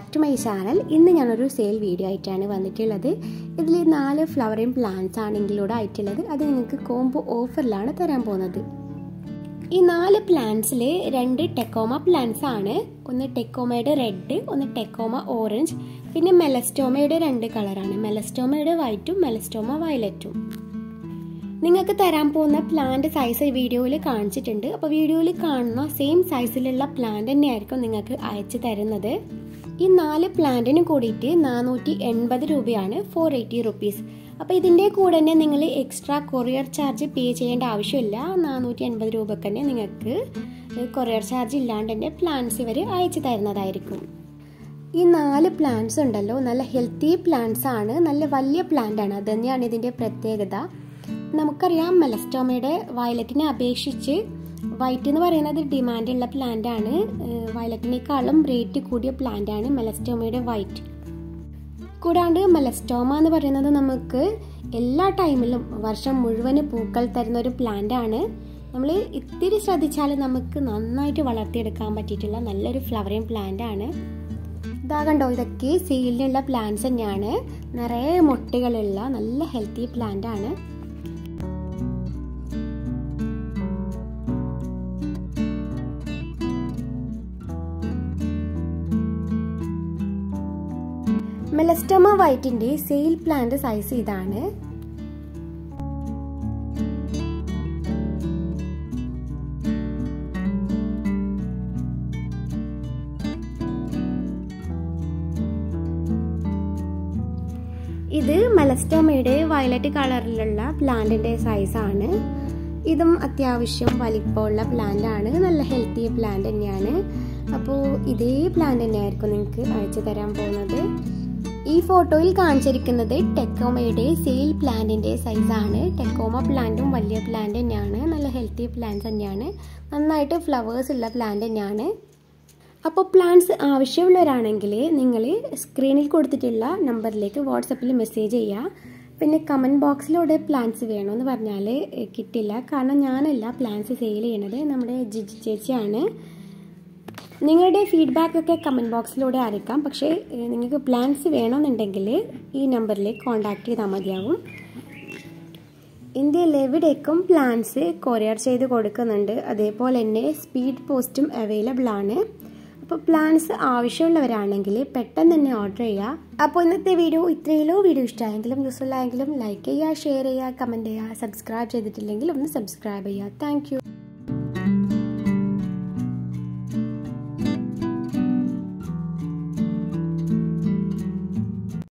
back to my channel ഇന്ന് ഞാനൊരു sale video ആയിട്ടാണ് വന്നിട്ടുള്ളത് ഇതിൽ നാല് ഫ്ലവറിങ് പ്ലാന്റ്സ് ആണ് ഇൻക്ലൂഡ് ആയിട്ടുള്ളത് അത് നിങ്ങൾക്ക് കോംബോ ഓഫറിലാണ് തരാൻ പോകുന്നത് ഈ നാല് പ്ലാന്റ്സിൽ രണ്ട് ടെക്കോമ പ്ലാന്റ്സ് ആണ് ഒന്ന് ടെക്കോമയുടെ റെഡ് ഒന്ന് ടെക്കോമ ഓറഞ്ച് പിന്നെ മെലസ്റ്റോമയുടെ രണ്ട് കളറാണ് മെലസ്റ്റോമയുടെ വൈറ്റും മെലസ്റ്റോമ വയലറ്റും നിങ്ങൾക്ക് തരാൻ പോകുന്ന പ്ലാന്റ് സൈസ് വീഡിയോയിൽ കാണിച്ചിട്ടുണ്ട് അപ്പോൾ വീഡിയോയിൽ കാണുന്ന സെയിം സൈസിലുള്ള പ്ലാന്റ് തന്നെയായിരിക്കും നിങ്ങൾക്ക് അയച്ചു തരുന്നത് ഈ നാല് പ്ലാന്റിന് കൂടിയിട്ട് നാനൂറ്റി എൺപത് രൂപയാണ് ഫോർ എയ്റ്റി റുപ്പീസ് അപ്പോൾ ഇതിൻ്റെ കൂടെ തന്നെ നിങ്ങൾ എക്സ്ട്രാ കൊറിയർ ചാർജ് പേ ചെയ്യേണ്ട ആവശ്യമില്ല നാനൂറ്റി എൺപത് രൂപക്ക് തന്നെ നിങ്ങൾക്ക് കൊറിയർ ചാർജ് ഇല്ലാണ്ട് തന്നെ പ്ലാന്റ്സ് ഇവർ അയച്ചു തരുന്നതായിരിക്കും ഈ നാല് പ്ലാന്റ്സ് ഉണ്ടല്ലോ നല്ല ഹെൽത്തി പ്ലാന്റ്സ് ആണ് നല്ല വലിയ പ്ലാന്റ് ആണ് അത് തന്നെയാണ് ഇതിൻ്റെ പ്രത്യേകത നമുക്കറിയാം മെലസ്റ്റോമയുടെ വയലറ്റിനെ അപേക്ഷിച്ച് വൈറ്റ് എന്ന് പറയുന്നത് ഡിമാൻഡുള്ള പ്ലാന്റ് ആണ് വയലറ്റിനേക്കാളും റേറ്റ് കൂടിയ പ്ലാന്റ് ആണ് മെലസ്റ്റോമയുടെ വൈറ്റ് കൂടാണ്ട് മെലസ്റ്റോമ എന്ന് പറയുന്നത് നമുക്ക് എല്ലാ ടൈമിലും വർഷം മുഴുവന് പൂക്കൾ തരുന്ന ഒരു പ്ലാന്റ് ആണ് നമ്മൾ ഇത്തിരി ശ്രദ്ധിച്ചാൽ നമുക്ക് നന്നായിട്ട് വളർത്തിയെടുക്കാൻ പറ്റിയിട്ടുള്ള നല്ലൊരു ഫ്ലവറിങ് പ്ലാന്റ് ആണ് ഇതാ കണ്ടോ ഇതൊക്കെ സെയിലിനുള്ള പ്ലാന്റ്സ് തന്നെയാണ് നിറയെ മുട്ടകളുള്ള നല്ല ഹെൽത്തി പ്ലാന്റ് ആണ് മെലസ്റ്റോമ വൈറ്റിന്റെ സെയിൽ പ്ലാന്റ് സൈസ് ഇതാണ് ഇത് മെലസ്റ്റോമയുടെ വയലറ്റ് കളറിലുള്ള പ്ലാന്റിന്റെ സൈസാണ് ഇതും അത്യാവശ്യം വലിപ്പമുള്ള പ്ലാന്റ് ആണ് നല്ല ഹെൽത്തി പ്ലാന്റ് തന്നെയാണ് അപ്പോൾ ഇതേ പ്ലാന്റ് തന്നെയായിരിക്കും നിങ്ങൾക്ക് അയച്ചു തരാൻ പോകുന്നത് ഈ ഫോട്ടോയിൽ കാണിച്ചിരിക്കുന്നത് ടെക്കോമയുടെ സെയിൽ പ്ലാന്റിന്റെ സൈസാണ് ടെക്കോമ പ്ലാന്റും വലിയ പ്ലാന്റ് തന്നെയാണ് നല്ല ഹെൽത്തി പ്ലാന്റ് തന്നെയാണ് നന്നായിട്ട് ഫ്ലവേഴ്സ് ഉള്ള പ്ലാന്റ് തന്നെയാണ് അപ്പോൾ പ്ലാന്റ്സ് ആവശ്യമുള്ളവരാണെങ്കിൽ നിങ്ങൾ സ്ക്രീനിൽ കൊടുത്തിട്ടുള്ള നമ്പറിലേക്ക് വാട്സപ്പിൽ മെസ്സേജ് ചെയ്യുക പിന്നെ കമൻറ്റ് ബോക്സിലൂടെ പ്ലാന്റ്സ് വേണമെന്ന് പറഞ്ഞാൽ കിട്ടില്ല കാരണം ഞാനല്ല പ്ലാന്റ്സ് സെയിൽ ചെയ്യണത് നമ്മുടെ ജിജി ചേച്ചിയാണ് നിങ്ങളുടെ ഫീഡ്ബാക്ക് ഒക്കെ കമൻറ്റ് ബോക്സിലൂടെ അറിയിക്കാം പക്ഷേ നിങ്ങൾക്ക് പ്ലാൻസ് വേണമെന്നുണ്ടെങ്കിൽ ഈ നമ്പറിൽ കോൺടാക്ട് ചെയ്താൽ മതിയാവും ഇന്ത്യയിൽ എവിടേക്കും പ്ലാൻസ് കൊറിയർ ചെയ്ത് കൊടുക്കുന്നുണ്ട് അതേപോലെ തന്നെ സ്പീഡ് പോസ്റ്റും അവൈലബിൾ ആണ് അപ്പോൾ പ്ലാൻസ് ആവശ്യമുള്ളവരാണെങ്കിൽ പെട്ടെന്ന് തന്നെ ഓർഡർ ചെയ്യുക അപ്പോൾ ഇന്നത്തെ വീഡിയോ ഇത്രയിലോ വീഡിയോ ഇഷ്ടമായെങ്കിലും യൂസ്ഫുൾ ആയെങ്കിലും ലൈക്ക് ചെയ്യുക ഷെയർ ചെയ്യുക കമൻറ്റ് ചെയ്യുക സബ്സ്ക്രൈബ് ചെയ്തിട്ടില്ലെങ്കിൽ ഒന്ന് സബ്സ്ക്രൈബ് ചെയ്യുക താങ്ക്